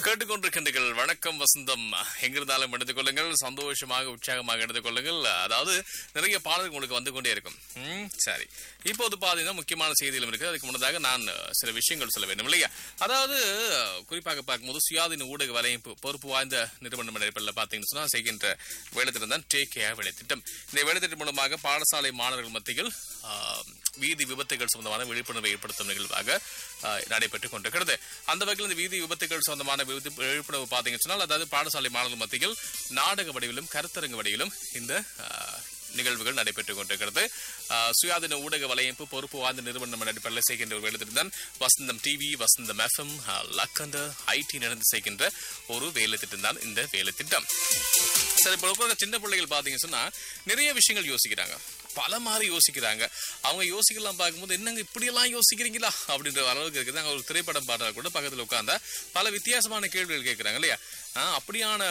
கேட்டுக்கொண்டிருக்கின்றீர்கள் வணக்கம் வசந்தம் எங்கிருந்தாலும் எடுத்துக் கொள்ளுங்கள் சந்தோஷமாக உற்சாகமாக எடுத்துக் கொள்ளுங்கள் அதாவது நிறைய பாடல்கள் உங்களுக்கு வந்து கொண்டே இருக்கும் ம், சரி இப்போது பாத்தீங்கன்னா முக்கியமான செய்திகளும் இருக்கு அதுக்கு முன்னதாக நான் அஹ், சில விஷயங்கள் சொல்ல வேண்டும் இல்லையா அதாவது அஹ், குறிப்பாக பார்க்கும்போது சுயாதீன ஊடக வலையமைப்பு பொறுப்பு வாய்ந்த நிறுவனம் அடிப்படையில் பார்த்தீங்கன்னு சொன்னா செய்கின்ற வேலைத்திட்டம் தான் டேக் கேர் வேலைத்திட்டம் இந்த வேலைத்திட்டம் மூலமாக பாடசாலை மாணவர்கள் மத்தியில் ஆஹ், வீதி விபத்துகள் சம்பந்தமான விழிப்புணர்வை ஏற்படுத்தும் நிகழ்வாக ஆஹ், நடைபெற்றுக் கொண்டிருக்கிறது அந்த வகையில் இந்த வீதி விபத்துகள் சம்பந்தமான விபத்து- விழிப்புணர்வு பார்த்தீங்கன்னு சொன்னால் அதாவது பாடசாலை மாணவர்கள் மத்தியில் நாடக வடிவிலும் கருத்தரங்கு வடிவிலும் இந்த ஆஹ், நிகழ்வுகள் நடைபெற்றுக் கொண்டிருக்கிறது ஆஹ், சுயாதீன ஊடக வலையமைப்பு பொறுப்பு வாய்ந்த நிறுவனம் அடிப்படையில் செய்கின்ற ஒரு வேலைத்திட்டம் தான் வசந்தம் டிவி வசந்தம் எஃப்எம் லக்கந்த ஐடி நடந்து செய்கின்ற ஒரு வேலை திட்டம் தான் இந்த வேலை திட்டம் சரி இப்போ இருக்கிற சின்ன பிள்ளைகள் பார்த்தீங்கன்னு சொன்னா நிறைய விஷயங்கள் யோசிக்கிறாங்க பல மாதிரி யோசிக்கிறாங்க அவங்க யோசிக்கலாம் பார்க்கும்போது என்னங்க இப்படியெல்லாம் யோசிக்கிறீங்களா அப்படின்ற அளவுக்கு இருக்குது அங்க ஒரு திரைப்படம் பாடுறா கூட பக்கத்தில் உட்கார்ந்தா பல வித்தியாசமான கேள்விகள் கேட்குறாங்க இல்லையா ஆ, அப்படியான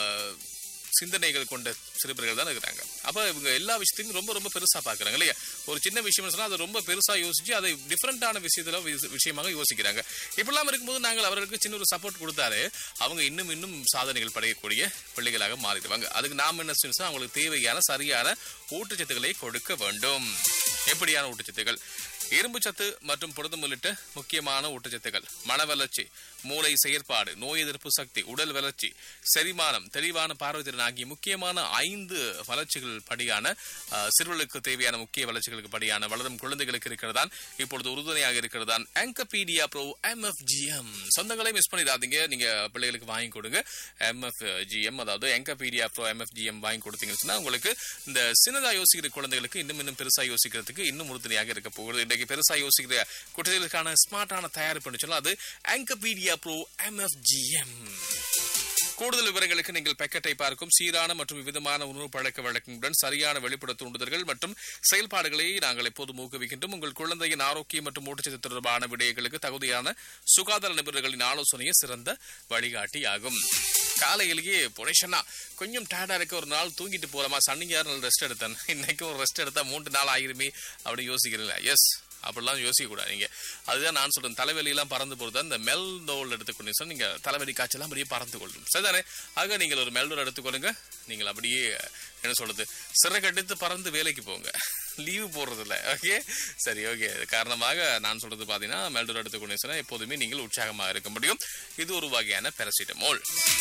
சிந்தனைகள் கொண்ட சிறுவர்கள் தான் இருக்கிறாங்க அப்ப இவங்க எல்லா விஷயத்தையும் ரொம்ப ரொம்ப பெருசா பாக்குறாங்க இல்லையா ஒரு சின்ன விஷயம் சொன்னா அதை ரொம்ப பெருசா யோசிச்சு அதை டிஃப்ரெண்டான விஷயத்துல வி- விஷயமாக யோசிக்கிறாங்க இப்படிலாம் இருக்கும்போது நாங்கள் அவர்களுக்கு சின்ன ஒரு சப்போர்ட் கொடுத்தாரு அவங்க இன்னும் இன்னும் சாதனைகள் படையக்கூடிய பிள்ளைகளாக மாறிடுவாங்க அதுக்கு நாம் என்ன செய்யணும் அவங்களுக்கு தேவையான சரியான ஊட்டச்சத்துக்களை கொடுக்க வேண்டும் எப்படியான ஊட்டச்சத்துக்கள் இரும்பு சத்து மற்றும் புரதம் உள்ளிட்ட முக்கியமான ஊட்டச்சத்துக்கள் மன வளர்ச்சி மூளை செயற்பாடு நோய் எதிர்ப்பு சக்தி உடல் வளர்ச்சி செரிமானம் தெளிவான பார்வை திறன் ஆகிய முக்கியமான ஐந்து வளர்ச்சிகள் படியான அஹ், சிறுவர்களுக்கு தேவையான முக்கிய வளர்ச்சிகளுக்கு படியான வளரும் குழந்தைகளுக்கு இருக்கிறதான் இப்பொழுது உறுதுணையாக இருக்கிறதான் ஆங்கபீடியா ப்ரோ எம்எஃப்ஜிஎம் சொந்தங்களை மிஸ் பண்ணிடாதீங்க நீங்க பிள்ளைகளுக்கு வாங்கி கொடுங்க எம்எஃப்ஜிஎம் அதாவது ஆங்கபீடியா ப்ரோ எம்எஃப்ஜிஎம் வாங்கி கொடுத்தீங்கன்னு சொன்னா உங்களுக்கு இந்த சின்னதா யோசிக்கிற குழந்தைகளுக்கு இன்னும் இன்னும் பெருசா யோசிக்கிறதுக்கு இன்னும் உறுதுணையாக இருக்க போகுது இன்றைக்கு பெருசா யோசிக்கிற குழந்தைகளுக்கான ஸ்மார்ட்டான தயாரிப்புன்னு சொன்னா அது ஆங்கபீடியா ப்ரோ எம்எஃப்ஜிஎம் கூடுதல் விவரங்களுக்கு நீங்கள் பேக்கெட்டை பார்க்கும் சீரான மற்றும் விதமான உணவு பழக்க வழக்கங்களுடன் சரியான வெளிப்புற தூண்டுதல்கள் மற்றும் செயல்பாடுகளை நாங்கள் எப்போதும் ஊக்குவிக்கின்றோம் உங்கள் குழந்தையின் ஆரோக்கியம் மற்றும் ஊட்டச்சத்து தொடர்பான விடயங்களுக்கு தகுதியான சுகாதார நிபுணர்களின் ஆலோசனையே சிறந்த வழிகாட்டி ஆகும் காலையிலேயே புனேஷனா கொஞ்சம் டயர்டா இருக்க ஒரு நாள் தூங்கிட்டு போலாமா சனிங்க நாள் ரெஸ்ட் எடுத்தேன் இன்னைக்கும் ஒரு ரெஸ்ட் எடுத்தா மூன்று நாள் ஆயிருமே அப்படி யோசிக்கிறீங்களா எஸ் அப்படிலாம் யோசிக்க கூடாது நீங்க அதுதான் நான் சொல்றேன் தலைவலி எல்லாம் பறந்து போறது இந்த மெல்டோல் எடுத்துக்கொண்டு சொன்னா நீங்க தலைவலி காய்ச்சலாம் அப்படியே பறந்து கொள்ளும் சரிதானே ஆக நீங்கள் ஒரு மெல்டோல் எடுத்துக்கொள்ளுங்க நீங்கள் அப்படியே என்ன சொல்றது சிறகடித்து பறந்து வேலைக்கு போங்க லீவு போடுறது இல்ல ஓகே சரி ஓகே காரணமாக நான் சொல்றது பாத்தீங்கன்னா மெல்டோல் எடுத்துக்கொண்டு சொன்னா எப்போதுமே நீங்கள் உற்சாகமாக இருக்க முடியும் இது ஒரு வகையான பெரசிட்டமோல்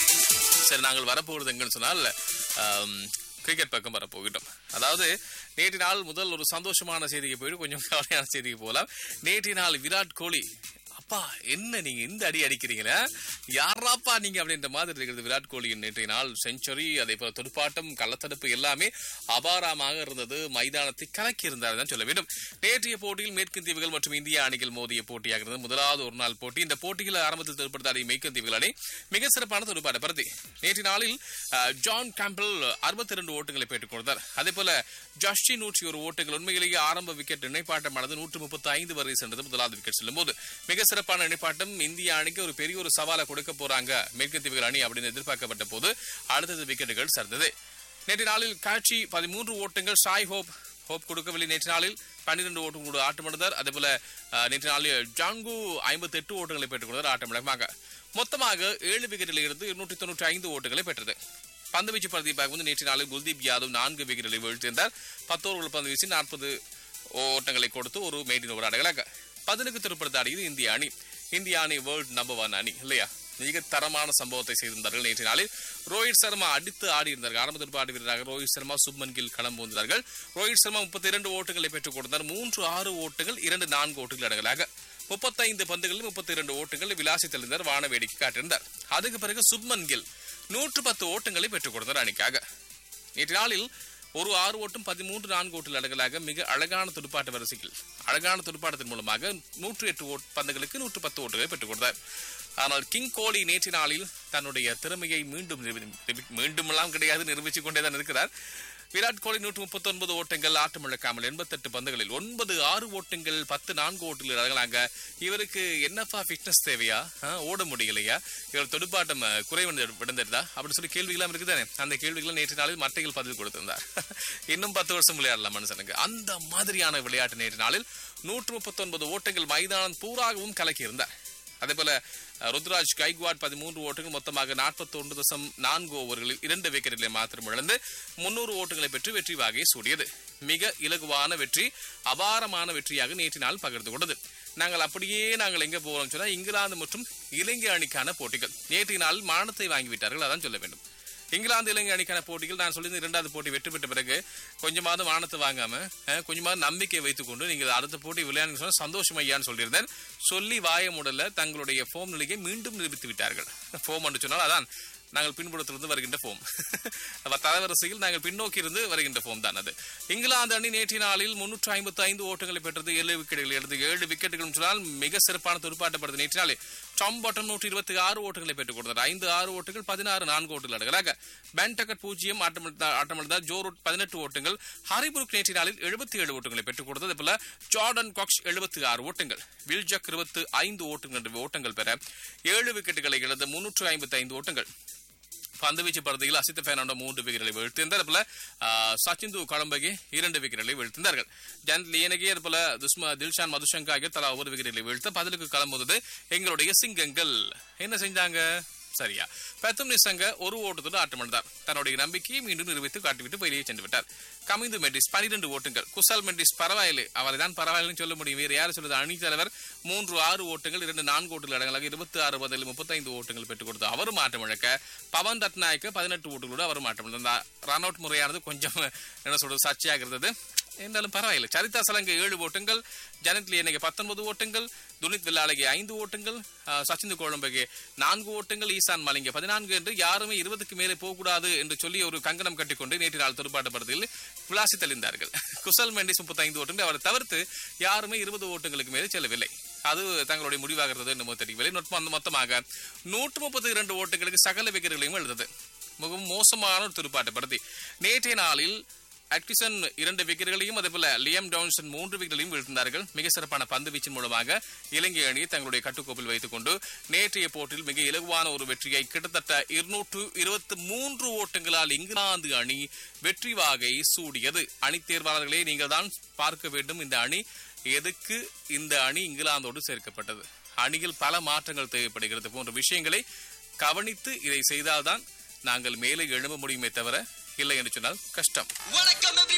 சரி நாங்கள் வரப்போகிறது எங்கன்னு சொன்னால் ஆம், கிரிக்கெட் பக்கம் வரப்போகிட்டோம் அதாவது நேற்று நாள் முதல் ஒரு சந்தோஷமான செய்திக்கு போயிட்டு கொஞ்சம் கவலையான செய்திக்கு போகலாம் நேற்று நாள் விராட் கோலி அப்பா என்ன நீங்க இந்த அடி அடிக்கிறீங்களா யாராப்பா நீங்க அப்படின்ற மாதிரி இருக்கிறது விராட் கோலியின் நேற்றைய நாள் செஞ்சுரி அதே போல துடுப்பாட்டம் கள்ளத்தடுப்பு எல்லாமே அபாரமாக இருந்தது மைதானத்தை கலக்கி இருந்தார் தான் சொல்ல வேண்டும் நேற்றைய போட்டியில் மேற்கிந்தியவுகள் மற்றும் இந்திய அணிகள் மோதிய போட்டியாக இருந்தது முதலாவது ஒரு நாள் போட்டி இந்த போட்டியில் ஆரம்பத்தில் துடுப்படுத்தாடிய மேற்கிந்தியவுகள் அணி மிக சிறப்பான துடுப்பாட்ட பருத்தி நேற்று நாளில் அஹ், ஜான் கேம்பல் அறுபத்தி இரண்டு ஓட்டங்களை பெற்றுக் கொடுத்தார் அதே போல ஜஸ்டி நூற்றி ஒரு ஓட்டங்கள் உண்மையிலேயே ஆரம்ப விக்கெட் இணைப்பாட்டமானது நூற்று முப்பத்தி ஐந்து வரை சென்றது முதலாவது விக்கெட் செல்லும் போது மிக சிறப்பான இணைப்பாட்டம் இந்திய அணிக்கு ஒரு பெரிய ஒரு சவாலை கொடுக்க போறாங்க மேற்கத்தியவுகள் அணி அப்படின்னு எதிர்பார்க்கப்பட்ட போது அடுத்தது விக்கெட்டுகள் சேர்ந்தது நேற்று நாளில் காட்சி பதிமூன்று ஓட்டங்கள் சாய் ஹோப் ஹோப் கொடுக்கவில்லை நேற்று நாளில் பன்னிரண்டு ஓட்டம் கூட ஆட்டமிழந்தார் அதே போல அஹ், நேற்று நாளில் ஜான்கு ஐம்பத்தி எட்டு ஓட்டங்களை பெற்றுக் கொண்டார் ஆட்டமிழகமாக மொத்தமாக ஏழு விக்கெட்டில் இருந்து இருநூற்றி தொண்ணூற்றி ஐந்து ஓட்டங்களை பெற்றது பந்துவீச்சு பகுதியை பார்க்கும்போது நேற்று நாளில் குல்தீப் யாதவ் நான்கு விக்கெட்டுகளை வீழ்த்தியிருந்தார் பத்தோர்கள் பந்து வீசி நாற்பது ஓட்டங்களை கொடுத்து ஒரு மெயின்டின் ஒரு அடங்கலாக பதினுக்கு திருப்படுத்த ஆடியது இந்திய அணி இந்திய அணி வேர்ல்ட் நம்பர் ஒன் அணி இல்லையா மிக தரமான சம்பவத்தை செய்திருந்தார்கள் நேற்று நாளில் ரோஹித் சர்மா அடித்து ஆடியிருந்தார்கள் ஆரம்ப திருப்பாடு வீரராக ரோஹித் சர்மா சுப்மன் கில் களம் புகுந்தார்கள் ரோஹித் சர்மா முப்பத்தி இரண்டு ஓட்டங்களை பெற்றுக் கொடுத்தார் மூன்று ஆறு ஓட்டங்கள் இரண்டு நான்கு ஓட்டங்கள் அடங்கலாக முப்பத்தைந்து பந்துகளில் முப்பத்தி இரண்டு ஓட்டங்கள் விலாசி தெளிந்தார் வான வேடிக்கை காட்டியிருந்தார் அதுக்கு பிறகு சுப்மன் கில் நூற்று பத்து ஓட்டங்களை பெற்றுக் கொடுத்தார் அணிக்காக நேற்று நாளில் ஒரு ஆறு ஓட்டும் பதிமூன்று நான்கு ஓட்டில் அடங்கலாக மிக அழகான துடுப்பாட்ட வரிசையில் அழகான துடுப்பாட்டத்தின் மூலமாக நூற்று எட்டு ஓட் பந்துகளுக்கு நூற்று பத்து ஓட்டுகளை பெற்றுக் கொடுத்தார் ஆனால் கிங் கோலி நேற்று நாளில் தன்னுடைய திறமையை மீண்டும் நிரூபி- நிரூபி- மீண்டும் எல்லாம் கிடையாது நிரூபித்துக் கொண்டே தான் இருக்கிறார் விராட் கோலி நூற்று முப்பத்தி ஒன்பது ஓட்டங்கள் ஆட்டமிழக்காமல் எண்பத்தெட்டு பந்துகளில் ஒன்பது ஆறு ஓட்டங்கள் பத்து நான்கு ஓட்டங்கள் அடங்கலாங்க இவருக்கு என்னப்பா ஃபிட்னஸ் தேவையா ஆ, ஓட முடியலையா இவர் துடுப்பாட்டம் அஹ், குறைவடைந்து விழுந்துருதா அப்படின்னு சொல்லி கேள்விகளாம் இருக்குதானே அந்த கேள்விகள் நேற்று நாளில் மட்டைகள் பதில் கொடுத்திருந்தார் இன்னும் பத்து வருஷம் விளையாடலாம் மனுஷனுக்கு அந்த மாதிரியான விளையாட்டு நேற்று நாளில் நூற்று முப்பத்தி ஒன்பது ஓட்டங்கள் மைதானம் பூராகவும் கலக்கியிருந்தார் அதே போல அஹ், ருத்ராஜ் கைக்வாட் பதிமூன்று ஓட்டங்கள் மொத்தமாக நாற்பத்தொன்று தசம் நான்கு ஓவர்களில் இரண்டு விக்கெட்டுகளை மாத்திரம் இழந்து முன்னூறு ஓட்டங்களை பெற்று வெற்றி வாகை சூடியது மிக இலகுவான வெற்றி அபாரமான வெற்றியாக நேற்று நாள் பகிர்ந்து கொண்டது நாங்கள் அப்படியே நாங்கள் எங்க போறோம் சொன்னா இங்கிலாந்து மற்றும் இலங்கை அணிக்கான போட்டிகள் நேற்றைய நாள் மானத்தை வாங்கிவிட்டார்கள் அதான் சொல்ல வேண்டும் இங்கிலாந்து இலங்கை அணிக்கான போட்டிகள் நான் சொல்லி இரண்டாவது போட்டி வெற்றி பெற்ற பிறகு கொஞ்சமாவது வானத்தை வாங்காம அஹ், கொஞ்சமாவது நம்பிக்கை வைத்துக்கொண்டு நீங்கள் அடுத்த போட்டி விளையாடுங்க சொன்னா சந்தோஷம் ஐயான்னு சொல்லியிருந்தேன் சொல்லி வாய முடல தங்களுடைய ஃபோம் நிலையை மீண்டும் நிரூபித்து விட்டார்கள் ஃபோம் என்று சொன்னால் அதான் நாங்கள் பின்புறத்திலிருந்து வருகின்ற ஃபோம் அப்ப தரவரிசையில் நாங்கள் பின்னோக்கி இருந்து வருகின்ற ஃபோம் தான் அது இங்கிலாந்து அணி நேற்றைய நாளில் முன்னூற்று ஐம்பத்தி ஐந்து ஓட்டங்களை பெற்றது ஏழு விக்கெட்டுகள் எடுத்து ஏழு விக்கெட்டுகள் சொன்னால் மிக சிறப்பான துடுப்பாட்டப்படுது நேற்று நாளில் டாம் பாட்டன் நூற்றி இருபத்தி ஆறு ஓட்டங்களை பெற்றுக் கொடுத்தார் ஐந்து ஆறு ஓட்டுகள் பதினாறு நான்கு ஓட்டுகள் அடங்கலாக பென்டகட் பூஜ்ஜியம் ஆட்டமிழந்தார் ஆட்டமிழந்தார் ஜோரூட் பதினெட்டு ஓட்டங்கள் ஹரிபுருக் நேற்றைய நாளில் எழுபத்தி ஏழு ஓட்டங்களை பெற்றுக் கொடுத்தது அதே போல ஜார்டன் காக்ஸ் எழுபத்தி ஆறு ஓட்டங்கள் வில்ஜக் இருபத்து ஐந்து ஓட்டங்கள் என்ற ஓட்டங்கள் பெற ஏழு விக்கெட்டுகளை இழந்து முன்னூற்று ஐம்பத்தி ஐந்து ஓட்டங்கள் பந்துவீச்சு பரதியில் அசித்த பெர்னாண்டோ மூன்று விக்கெட்டுகளை வீழ்த்தியிருந்தார் அதுபோல ஆஹ், சச்சிந்து கலம்பகி இரண்டு விக்கெட்டுகளை வீழ்த்தினார்கள் ஜன் லியனகி அதுபோல துஸ்மா தில்ஷான் மதுஷங்கா ஆகியோர் தலா ஒரு விக்கெட்டுகளை வீழ்த்த பதிலுக்கு கிளம்புவது எங்களுடைய சிங்கங்கள் என்ன செஞ்சாங்க சரியா பெத்தும் நிசங்க ஒரு ஓட்டத்தோடு ஆட்டமிழந்தார் தன்னுடைய நம்பிக்கையை மீண்டும் நிரூபித்து காட்டிவிட்டு வெளியே சென்று விட்டார் கமிந்து மெண்டிஸ் பனிரெண்டு ஓட்டுங்கள் குசல் மெண்டிஸ் பரவாயில்லை அவரை தான் பரவாயில்லைன்னு சொல்ல முடியும் வேறு யார் சொல்றது அணி தலைவர் மூன்று ஆறு ஓட்டங்கள் இரண்டு நான்கு ஓட்டுகள் அடங்கலாக இருபத்தி ஆறு பதில் முப்பத்தைந்து ஓட்டங்கள் பெற்றுக் கொடுத்து அவரும் ஆட்டம் இழக்க பவன் ரத்நாயக்க பதினெட்டு ஓட்டுகளோடு அவரும் ஆட்டம் இழந்தார் ரன் அவுட் முறையானது கொஞ்சம் என்ன சொல்றது சர்ச்சையாக இருந்தது இருந்தாலும் பரவாயில்லை சரிதா சலங்க ஏழு ஓட்டங்கள் ஜனத் லியனகே பத்தொன்பது ஓட்டங்கள் துனித் வில்லாலகே ஐந்து ஓட்டங்கள் ஆஹ், சச்சிந்து கோழம்பகே நான்கு ஓட்டங்கள் ஈசான் மலிங்க பதினான்கு என்று யாருமே இருபதுக்கு மேலே போகக்கூடாது என்று சொல்லி ஒரு கங்கணம் கட்டிக்கொண்டு நேற்று நாள் துடுப்பாட்டப்படுறதில் விளாசி தெளிந்தார்கள் குசல் மெண்டிஸ் முப்பத்தைந்து ஓட்டங்கள் அவரை தவிர்த்து யாருமே இருபது ஓட்டங்களுக்கு மேலே செல்லவில்லை அது தங்களுடைய முடிவாக இருந்தது என்னமோ தெரியவில்லை நுட்பம் மொத்தமாக நூற்று முப்பத்தி இரண்டு ஓட்டங்களுக்கு சகல விக்கெட்டுகளையும் எழுந்தது மிகவும் மோசமான ஒரு துடுப்பாட்டப்படுத்தி நேற்றைய நாளில் அக்டிசன் இரண்டு விக்கெட்டுகளையும் அதேபோல லியம் டவுன்சன் மூன்று விக்கெட்களையும் வீழ்த்தினார்கள் மிக சிறப்பான பந்து வீச்சின் மூலமாக இலங்கை அணி தங்களுடைய கட்டுக்கோப்பில் வைத்துக் கொண்டு நேற்றைய போட்டியில் மிக இலகுவான ஒரு வெற்றியை கிட்டத்தட்ட இருநூற்று இருபத்தி மூன்று ஓட்டங்களால் இங்கிலாந்து அணி வெற்றி வாகை சூடியது அணி தேர்வாளர்களே நீங்கள் தான் பார்க்க வேண்டும் இந்த அணி எதுக்கு இந்த அணி இங்கிலாந்தோடு சேர்க்கப்பட்டது அணியில் பல மாற்றங்கள் தேவைப்படுகிறது போன்ற விஷயங்களை கவனித்து இதை செய்தால்தான் நாங்கள் மேலே எழும்ப முடியுமே தவிர இல்லை என்று சொன்னால் கஷ்டம் வணக்கம்